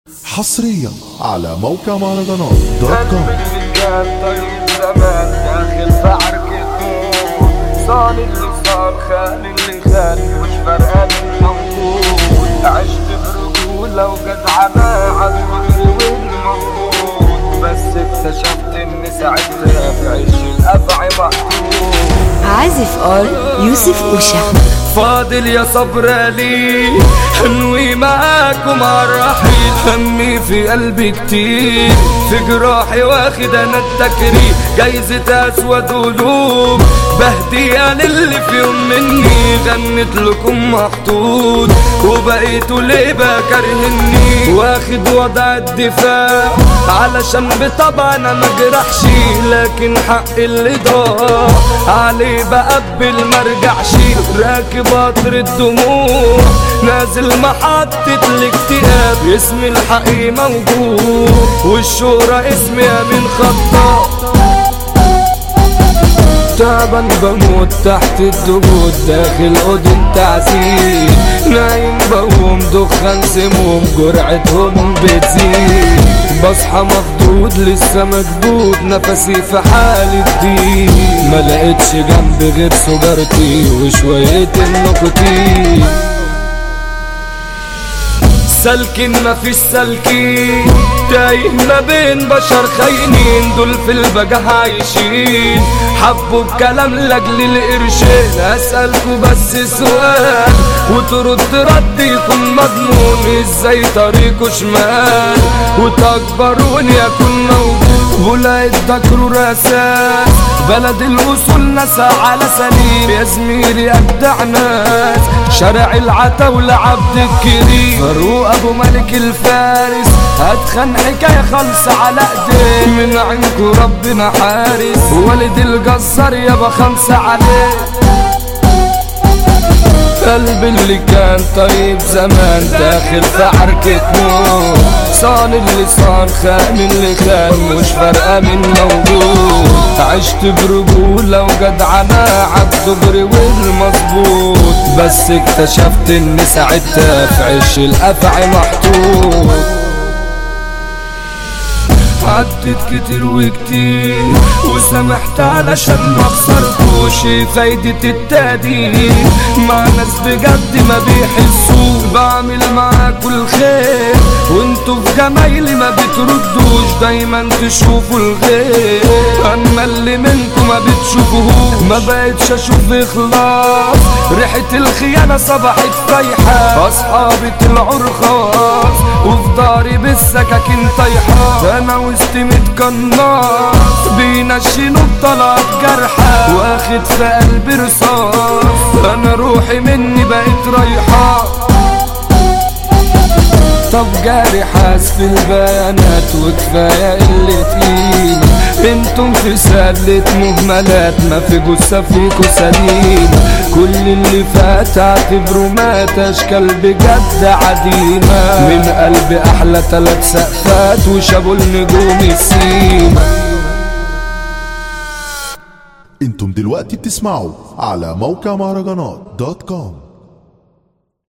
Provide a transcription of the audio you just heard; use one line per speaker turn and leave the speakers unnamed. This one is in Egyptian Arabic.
حصريا على موقع مهرجانات دوت كوم
اللي كان طيب زمان داخل في عركته صان اللي صار خان اللي خان مش فرقان الموجود عشت برجولة وجدعنة عالفكر والمفروض بس اكتشفت ان ساعتها في عيش الافعي محطوط
عازف اول يوسف اوشا
فاضل يا صبر لي انوي معاكم عالرحيل همي في قلبي كتير في جراحي واخد انا التكريم جايزة اسود قلوب بهدية للي في يوم مني غنت لكم محطوط وبقيتوا ليه بقى كارهني واخد وضع الدفاع علشان بطبع انا ما جرحش لكن حق اللي ضاع عليه بقبل مرجعش راكب قطر الدموع نازل محطة الاكتئاب اسم الحقيقي موجود والشهرة اسمي امين خطاب تعبان بموت تحت الضغوط داخل أوضة تعذيب نايم بقوم دخان سموم جرعتهم بتزيد بصحى مخدود لسه مكبوت نفسي في حالة ضيق ما لقيتش جنبي غير سجارتي وشوية النيكوتين سالكين مفيش سالكين تايه ما بين بشر خاينين دول في البجاه عايشين حبوا بكلام لاجل القرشين اسالكوا بس سؤال وترد رد يكون مضمون ازاي طريقه شمال وتكبروني اكون موجود ولا تذكروا راسات بلد الاصول ناس على سليم يا زميلي ابدع ناس شارع العتاولة عبد الكريم فاروق ابو ملك الفارس هتخن حكاية خالصة على ايديه من عندكوا ربنا حارس والد الجزار يابا خمسة عليه قلبي اللي كان طيب زمان داخل في عركة موت صان اللي صان خان اللي خان مش فارقة من موجود عشت برجولة وجدعنة عالدغري والمظبوط بس اكتشفت ان ساعتها في عش الافعي محطوط عدت كتير وكتير وسامحت علشان ما خسرتوش فايدة التقدير مع ناس بجد ما بيحسوا بعمل معاكوا الخير وانتوا في جمايلي ما بتردوش دايما تشوفوا الغير اما اللي منكم ما بتشوفوهوش ما بقتش اشوف اخلاص ريحة الخيانة صبحت فايحة اصحابي طلعوا رخاص وفي داري بالسكاكين طايحة انا وسط متقناص بينشنوا بطلعت جرحة واخد في قلبي رصاص انا روحي مني بقت رايحة طب جاري حاس في البيانات وكفاية قلة قيمة انتم في سلة مهملات ما في جثة فيكوا سليمة كل اللي فات اعتبره مات اشكال بجد عديمة من قلبي احلى تلات سقفات وشابوا النجوم السيمة
انتم دلوقتي بتسمعوا على موقع مهرجانات دوت كوم